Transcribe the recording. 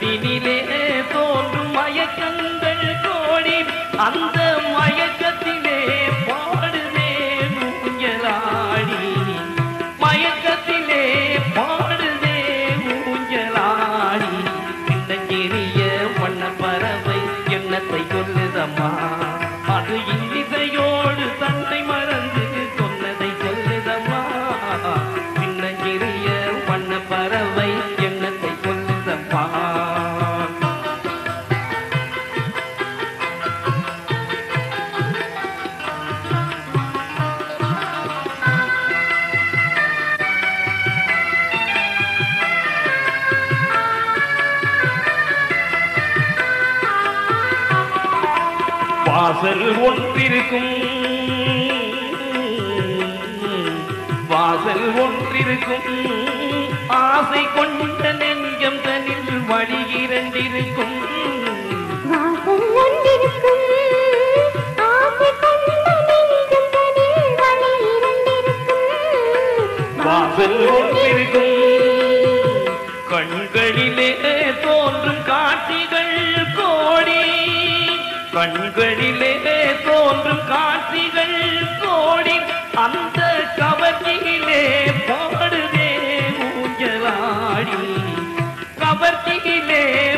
கண்ணினிலே தோன்றும் மயக்கங்கள் கோடி அந்த மயக்கத்திலே பாடுதே ஊஞ்சலாடி மயக்கத்திலே பாடுதே ஊஞ்சலாடி சின்னஞ்சிறிய வண்ண பறவை எண்ணத்தை சொல்லுதம்மா அது இன்னிசையோடு தன்னை மறந்து சொன்னதை சொல்லுதம்மா சின்னஞ்சிறிய வண்ண பறவை எண்ணத்தை சொல்லுதம்மா வாசல் ஒன்றிருக்கும் வாசல் ஒன்றிருக்கும் ஆசை கொண்ட நெஞ்சம் தனில் வழி இரண்டிருக்கும் வாசல் ஒன்றிருக்கும் ஆசை கொண்ட நெஞ்சம் தனில் வழி இரண்டிருக்கும் வாசல் ஒன்றிருக்கும் கண்களிலே தோன்றும் காட்சிகள் கோடி கண்களிலே தோன்றும் காட்சிகள் கோடி அந்த கவர்ச்சியிலே பாடுதே ஊஞ்சலாடி கவர்ச்சியிலே